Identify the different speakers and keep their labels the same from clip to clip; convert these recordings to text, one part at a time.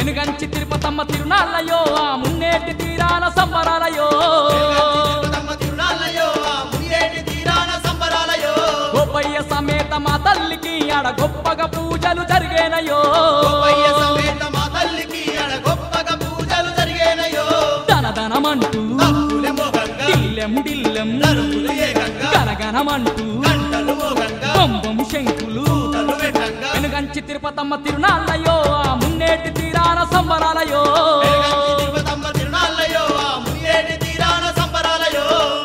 Speaker 1: వెనుగంచి తిరుపతమ్మ తిరునాళ్ళయో ఆ మున్నేటి తీరాన సంబరాలయో
Speaker 2: తిరుపతమ్మ తిరునాళ్ళయో, ఆ మునియేటి తీరాన సంబరాలయో.
Speaker 1: గోపయ్య సమేత మా తల్లికి ఆడ గొప్పగా పూజలు జరిగేనయో
Speaker 2: గోపయ్య సమేత మా తల్లికి ఆడ గొప్పగా పూజలు జరిగేనయో.
Speaker 1: ధన ధనమంటూ
Speaker 2: తప్పులే మోగంగా,
Speaker 1: దిల్లెం దిల్లెం
Speaker 2: నరుకులు ఏకంగా,
Speaker 1: గనగనమంటూ
Speaker 2: గంటలు మోగంగా,
Speaker 1: బొంబం శంకులు
Speaker 2: తలు వెట్టంగా.
Speaker 1: వెనుగంచి తిరుపతమ్మ తిరునాళ్ళయో ఆ మున్నేటి తీరాన సంబరాలయో
Speaker 2: వెలుగంచి తిరుపతమ్మ తిరునాళ్ళయో, ఆ మునియేటి తీరాన సంబరాలయో.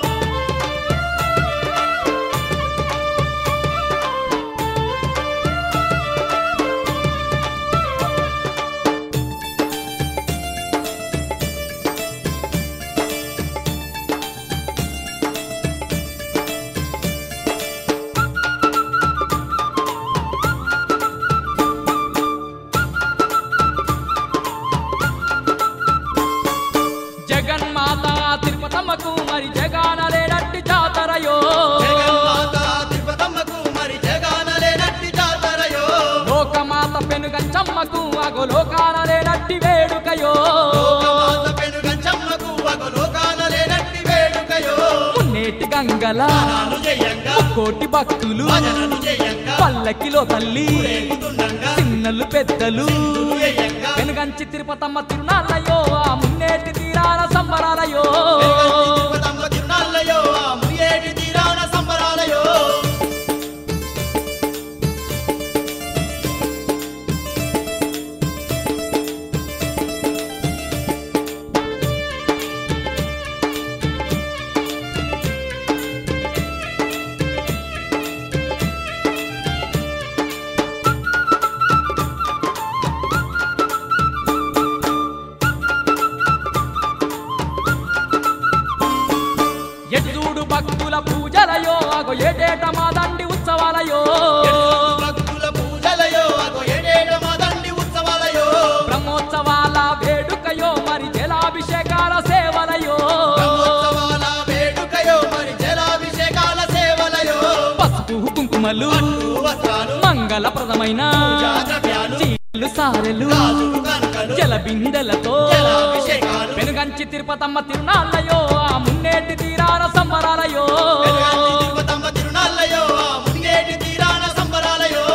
Speaker 1: జగన్మాత తిరుపతమ్మకు మరి జగానలేనట్టి జాతరయో
Speaker 2: జగన్మాత తిరుపతమ్మకు మరి జగానలేనట్టి జాతరయో.
Speaker 1: లోకమాత పెనుగంచమ్మకు అగో లోకానలేనట్టి వేడుకయో
Speaker 2: లోకమాత పెనుగంచమ్మకు వగ లోకానలేనట్టి వేడుకయో.
Speaker 1: మున్నేటి గంగల
Speaker 2: స్నానాలు చేయంగా,
Speaker 1: కోటి భక్తులు
Speaker 2: భజనలు చేయంగా,
Speaker 1: పల్లకిలో తల్లి
Speaker 2: ఊరేగుతుండంగా,
Speaker 1: చిన్నలు పెద్దలు
Speaker 2: సింధులు వేయంగా,
Speaker 1: వెనుగంచి తిరుపతమ్మ తిరునాళ్ళయో ఆ మున్నేటి తీరాల సంబరాలయో
Speaker 2: వెలుగంచి తిరుపతమ్మ తిరునాళ్ళయో, ఆ మునియేటి తీరాన సంబరాలయో.
Speaker 1: ఎటుదూడు భక్తుల పూజలయో అగో ఏటేట మా దండి ఉత్సవాలయో
Speaker 2: ఎడుగు భక్తుల పూజలయో, అగో ఏడేట మా దండి ఉత్సవాలయో.
Speaker 1: బ్రహ్మోత్సవాల వేడుకయో మరి జలాభిషేకాల సేవలయో
Speaker 2: బ్రహ్మోత్సవాల వేడుకయో, మరి జలాభిషేకాల సేవలయో.
Speaker 1: పసుపు కుంకుమలు
Speaker 2: పట్టు వస్త్రాలు,
Speaker 1: మంగళప్రదమైన
Speaker 2: పూజా ద్రవ్యాలు,
Speaker 1: చీలు సారెలు
Speaker 2: గాజులు కనకలు,
Speaker 1: జల బిందెలతో
Speaker 2: జలాభిషేకాలు.
Speaker 1: వెనుగంచి తిరుపతమ్మ తిరునాళ్ళయో ఆ మున్నేటి తీరాల సంబరాలయో
Speaker 2: వెలుగంచి తిరుపతమ్మ తిరునాళ్ళయో, ఆ మునియేటి తీరాన సంబరాలయో.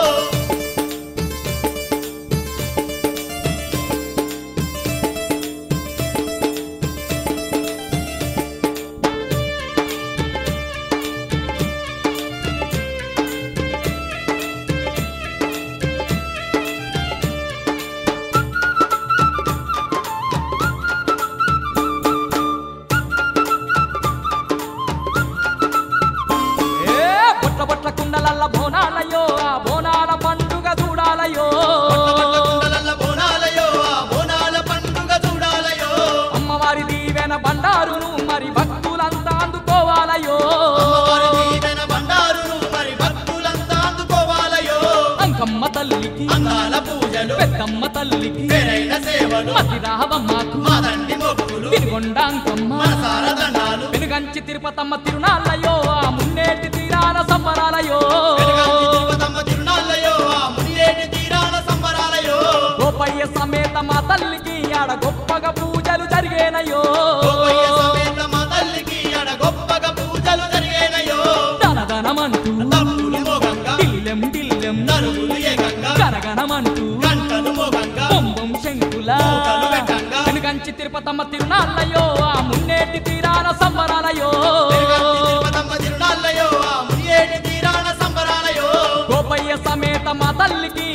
Speaker 1: ఏ బొట్ల బొట్ల కుండలల్ల బోనాలయో ఆ బోనాల పండుగ చూడాలయో
Speaker 2: పట్ల కుండలల్ల బోనాలయో, ఆ బోనాల పండుగ చూడాలయో.
Speaker 1: అమ్మవారి దీవెన బండారును మరి భక్తులంతా అందుకోవాలయో
Speaker 2: అమ్మవారి దీవెన బండారును మరి భక్తులంతా అందుకోవాలయో.
Speaker 1: అంకమ్మ తల్లికి
Speaker 2: అందాల పూజలు,
Speaker 1: పెద్దమ్మ తల్లికి
Speaker 2: పేరైన సేవలు,
Speaker 1: మతి రావమ్మకు
Speaker 2: మా దండి మొక్కులు,
Speaker 1: తిరుగొండ అంకమ్మ
Speaker 2: మనసార దండాలు.
Speaker 1: వెనుగంచి తిరుపతమ్మ తిరునాళ్ళయో ఆ మున్నేటి తీరాల సంబరాలయో
Speaker 2: వెలుగంచి తిరుపతమ్మ తిరునాళ్ళయో, ఆ మునియేటి తీరాన సంబరాలయో.
Speaker 1: గోపయ్య సమేత మా తల్లికి ఆడ గొప్పగా పూజలు జరిగేనయో
Speaker 2: గోపయ్య సమేత మా తల్లికి ఆడ గొప్పగా పూజలు జరిగేనయో.
Speaker 1: ధనధనమంటూ
Speaker 2: తప్పులు మోగంగా,
Speaker 1: దిల్లెం దిల్లెం
Speaker 2: నరుకులు ఏకంగా,
Speaker 1: గనగనమంటూ
Speaker 2: గంటలు మోగంగా,
Speaker 1: బొంబం శంకుల
Speaker 2: మూటలు వెట్టంగా.
Speaker 1: వెనుగంచి తిరుపతమ్మ తిరునాళ్ళయో ఆ మున్నేటి తీరాల సంబరాలయో
Speaker 2: వెలుగంచి తిరుపతమ్మ తిరునాళ్ళయో, ఆ మునియేటి తీరాన సంబరాలయో.
Speaker 1: గోపయ్య సమేత మా తల్లికి